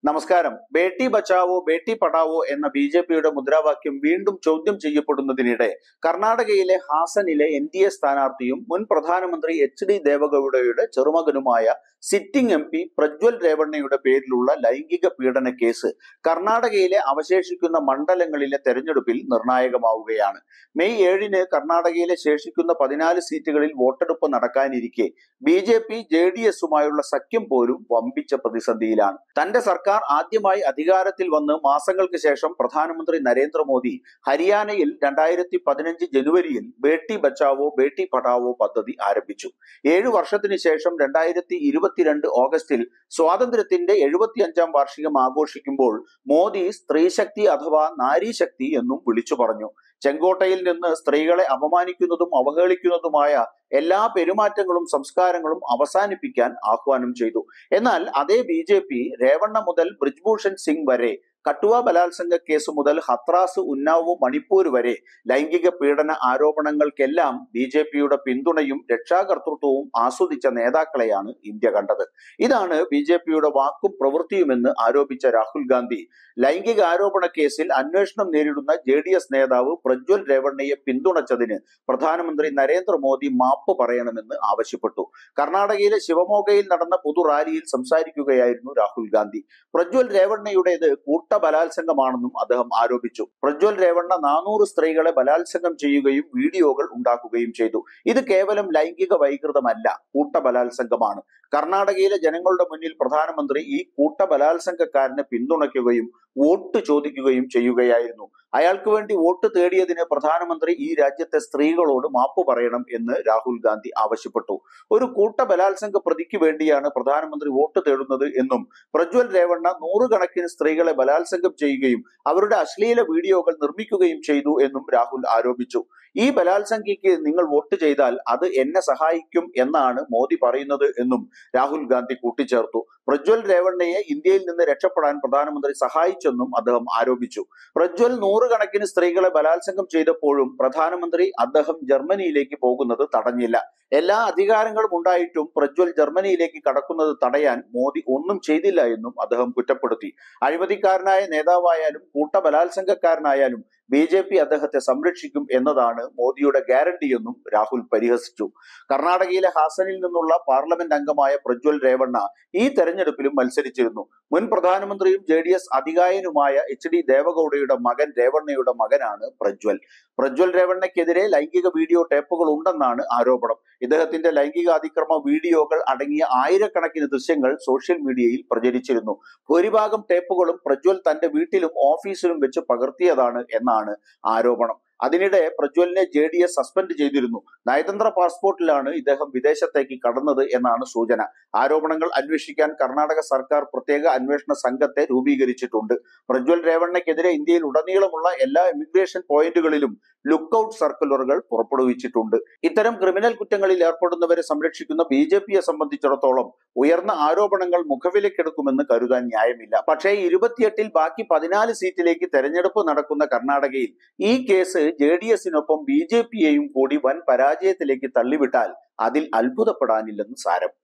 നമസ്കാരം ബേട്ടി ബച്ചാവോ ബേട്ടി പഠാവോ എന്ന B J പിയുടെ മുദ്രാവാക്യം വീണ്ടും ചോദ്യം ചെയ്യപ്പെടുന്നതിനിടെ കർണാടകയിലെ ഹാസനിലെ എൻ ഡി എ സ്ഥാനാർത്ഥിയും മുൻ പ്രധാനമന്ത്രി എച്ച് ഡി ദേവഗൌഡയുടെ ചെറുമകനുമായ സിറ്റിംഗ് എം പി പ്രജ്വൽ രേവണ്ണയുടെ പേരിലുള്ള ലൈംഗിക പീഡന കേസ് കർണാടകയിലെ അവശേഷിക്കുന്ന മണ്ഡലങ്ങളിലെ തെരഞ്ഞെടുപ്പിൽ നിർണായകമാവുകയാണ് മെയ് ഏഴിന് കർണാടകയിലെ ശേഷിക്കുന്ന പതിനാല് സീറ്റുകളിൽ വോട്ടെടുപ്പ് നടക്കാനിരിക്കെ B J P J D എസുമായുള്ള സഖ്യം പോലും വമ്പിച്ച പ്രതിസന്ധിയിലാണ് തന്റെ സർക്കാർ ആദ്യമായി അധികാരത്തിൽ വന്ന് മാസങ്ങൾക്ക് ശേഷം പ്രധാനമന്ത്രി നരേന്ദ്രമോദി ഹരിയാനയിൽ രണ്ടായിരത്തി പതിനഞ്ച് ജനുവരിയിൽ ബേട്ടി ബച്ചാവോ ബേട്ടി പഠാവോ പദ്ധതി ആരംഭിച്ചു ഏഴു വർഷത്തിന് ശേഷം രണ്ടായിരത്തി ഇരുപത്തിരണ്ട് ഓഗസ്റ്റിൽ സ്വാതന്ത്ര്യത്തിന്റെ എഴുപത്തിയഞ്ചാം വാർഷികം ആഘോഷിക്കുമ്പോൾ മോദി സ്ത്രീശക്തി അഥവാ നാരീശക്തി എന്നും വിളിച്ചു പറഞ്ഞു ചെങ്കോട്ടയിൽ നിന്ന് സ്ത്രീകളെ അപമാനിക്കുന്നതും അവഹേളിക്കുന്നതുമായ എല്ലാ പെരുമാറ്റങ്ങളും സംസ്കാരങ്ങളും അവസാനിപ്പിക്കാൻ ആഹ്വാനം ചെയ്തു എന്നാൽ അതേ ബി ജെ പി രേവണ്ണ മുതൽ ബ്രിജ്ഭൂഷൺ സിംഗ് വരെ കട്ടുവ ബലാത്സംഗ കേസ് മുതൽ ഹത്രാസ് ഉന്നാവ് മണിപ്പൂർ വരെ ലൈംഗിക പീഡന ആരോപണങ്ങൾക്കെല്ലാം ബി ജെ പിയുടെ പിന്തുണയും രക്ഷാകർതൃത്വവും ആസ്വദിച്ച നേതാക്കളെയാണ് ഇന്ത്യ കണ്ടത് ഇതാണ് ബി ജെ പിയുടെ വാക്കും പ്രവൃത്തിയുമെന്ന് ആരോപിച്ച രാഹുൽ ഗാന്ധി ലൈംഗിക ആരോപണ കേസിൽ അന്വേഷണം നേരിടുന്ന ജെ ഡി എസ് നേതാവ് പ്രജ്വൽ രേവണ്ണയെ പിന്തുണച്ചതിന് പ്രധാനമന്ത്രി നരേന്ദ്രമോദി മാപ്പ് പറയണമെന്ന് ആവശ്യപ്പെട്ടു കർണാടകയിലെ ശിവമോഗയിൽ നടന്ന പൊതു റാലിയിൽ സംസാരിക്കുകയായിരുന്നു രാഹുൽ ഗാന്ധി പ്രജ്വൽ രേവണ്ണയുടേത് കൂട്ട ബലാത്സംഗമാണെന്നും അദ്ദേഹം ആരോപിച്ചു പ്രജ്വൽ രേവണ്ണ നാനൂറ് സ്ത്രീകളെ ബലാത്സംഗം ചെയ്യുകയും വീഡിയോകൾ ഉണ്ടാക്കുകയും ചെയ്തു ഇത് കേവലം ലൈംഗിക വൈകൃതമല്ല കൂട്ട ബലാത്സംഗമാണ് കർണാടകയിലെ ജനങ്ങളുടെ മുന്നിൽ പ്രധാനമന്ത്രി ഈ കൂട്ട ബലാത്സംഗക്കാരനെ പിന്തുണയ്ക്കുകയും വോട്ട് ചോദിക്കുകയും ചെയ്യുകയായിരുന്നു അയാൾക്ക് വേണ്ടി വോട്ട് തേടിയതിന് പ്രധാനമന്ത്രി ഈ രാജ്യത്തെ സ്ത്രീകളോട് മാപ്പ് പറയണം എന്ന് രാഹുൽ ഗാന്ധി ആവശ്യപ്പെട്ടു ഒരു കൂട്ട ബലാത്സംഗ പ്രതിക്ക് വേണ്ടിയാണ് പ്രധാനമന്ത്രി വോട്ട് തേടുന്നത് എന്നും പ്രജ്വൽ രേവണ്ണ നൂറുകണക്കിന് സ്ത്രീകളെ ബലാത്സംഗം ചെയ്യുകയും അവരുടെ അശ്ലീല വീഡിയോകൾ നിർമ്മിക്കുകയും ചെയ്തു എന്നും രാഹുൽ ആരോപിച്ചു ഈ ബലാത്സംഗിക്ക് നിങ്ങൾ വോട്ട് ചെയ്താൽ അത് എന്നെ സഹായിക്കും എന്നാണ് മോദി പറയുന്നത് എന്നും രാഹുൽ ഗാന്ധി കൂട്ടിച്ചേർത്തു പ്രജ്വൽ രേവണ്ണയെ ഇന്ത്യയിൽ നിന്ന് രക്ഷപ്പെടാൻ പ്രധാനമന്ത്രി സഹായിച്ചെന്നും അദ്ദേഹം ആരോപിച്ചു പ്രജ്വൽ നൂറുകണക്കിന് സ്ത്രീകളെ ബലാത്സംഗം ചെയ്തപ്പോഴും പ്രധാനമന്ത്രി അദ്ദേഹം ജർമ്മനിയിലേക്ക് പോകുന്നത് തടഞ്ഞില്ല എല്ലാ അധികാരങ്ങളും ഉണ്ടായിട്ടും പ്രജ്വൽ ജർമ്മനിയിലേക്ക് കടക്കുന്നത് തടയാൻ മോദി ഒന്നും ചെയ്തില്ല എന്നും അദ്ദേഹം കുറ്റപ്പെടുത്തി അഴിമതിക്കാരനായ നേതാവായാലും കൂട്ട ബലാത്സംഗക്കാരനായാലും ബി ജെ പി അദ്ദേഹത്തെ സംരക്ഷിക്കും എന്നതാണ് മോദിയുടെ ഗ്യാരണ്ടി എന്നും രാഹുൽ പരിഹസിച്ചു കർണാടകയിലെ ഹാസനിൽ നിന്നുള്ള പാർലമെന്റ് അംഗമായ പ്രജ്വൽ രേവണ്ണ ഈ തെരഞ്ഞെടുപ്പിലും മത്സരിച്ചിരുന്നു മുൻ പ്രധാനമന്ത്രിയും ജെ ഡി എസ് അധികായനുമായ എച്ച് ഡി ദേവഗൌഡയുടെ മകൻ രേവണ്ണയുടെ മകനാണ് പ്രജ്വൽ പ്രജ്വൽ രേവണ്ണയ്ക്കെതിരെ ലൈംഗിക വീഡിയോ ടേപ്പുകൾ ഉണ്ടെന്നാണ് ആരോപണം ഇദ്ദേഹത്തിന്റെ ലൈംഗിക അതിക്രമ വീഡിയോകൾ അടങ്ങിയ ആയിരക്കണക്കിന് ദൃശ്യങ്ങൾ സോഷ്യൽ മീഡിയയിൽ പ്രചരിച്ചിരുന്നു ഭൂരിഭാഗം ടേപ്പുകളും പ്രജ്വൽ തന്റെ വീട്ടിലും ഓഫീസിലും വെച്ച് പകർത്തിയതാണ് എന്നാണ് ആരോപണം അതിനിടെ പ്രജ്വലിനെ ജെ ഡി എസ് സസ്പെൻഡ് ചെയ്തിരുന്നു നയതന്ത്ര പാസ്പോർട്ടിലാണ് ഇദ്ദേഹം വിദേശത്തേക്ക് കടന്നത് എന്നാണ് സൂചന ആരോപണങ്ങൾ അന്വേഷിക്കാൻ കർണാടക സർക്കാർ പ്രത്യേക അന്വേഷണ സംഘത്തെ രൂപീകരിച്ചിട്ടുണ്ട് പ്രജ്വൽ രേവണ്ണയ്ക്കെതിരെ ഇന്ത്യയിൽ ഉടനീളമുള്ള എല്ലാ ഇമിഗ്രേഷൻ പോയിന്റുകളിലും ലുക്കൌട്ട് സർക്കുലറുകൾ പുറപ്പെടുവിച്ചിട്ടുണ്ട് ഇത്തരം ക്രിമിനൽ കുറ്റങ്ങളിൽ ഏർപ്പെടുന്നവരെ സംരക്ഷിക്കുന്ന ബി ജെ പിയെ സംബന്ധിച്ചിടത്തോളം ഉയർന്ന ആരോപണങ്ങൾ മുഖവിലക്കെടുക്കുമെന്ന് കരുതാൻ ന്യായമില്ല പക്ഷേ ഇരുപത്തിയെട്ടിൽ ബാക്കി പതിനാല് സീറ്റിലേക്ക് തെരഞ്ഞെടുപ്പ് നടക്കുന്ന കർണാടകയിൽ ഈ കേസ് ജെ ഡി എസിനൊപ്പം ബി ജെ പിയെയും കൂടി വൻ പരാജയത്തിലേക്ക് തള്ളിവിട്ടാൽ അതിൽ അത്ഭുതപ്പെടാനില്ലെന്ന് സാരം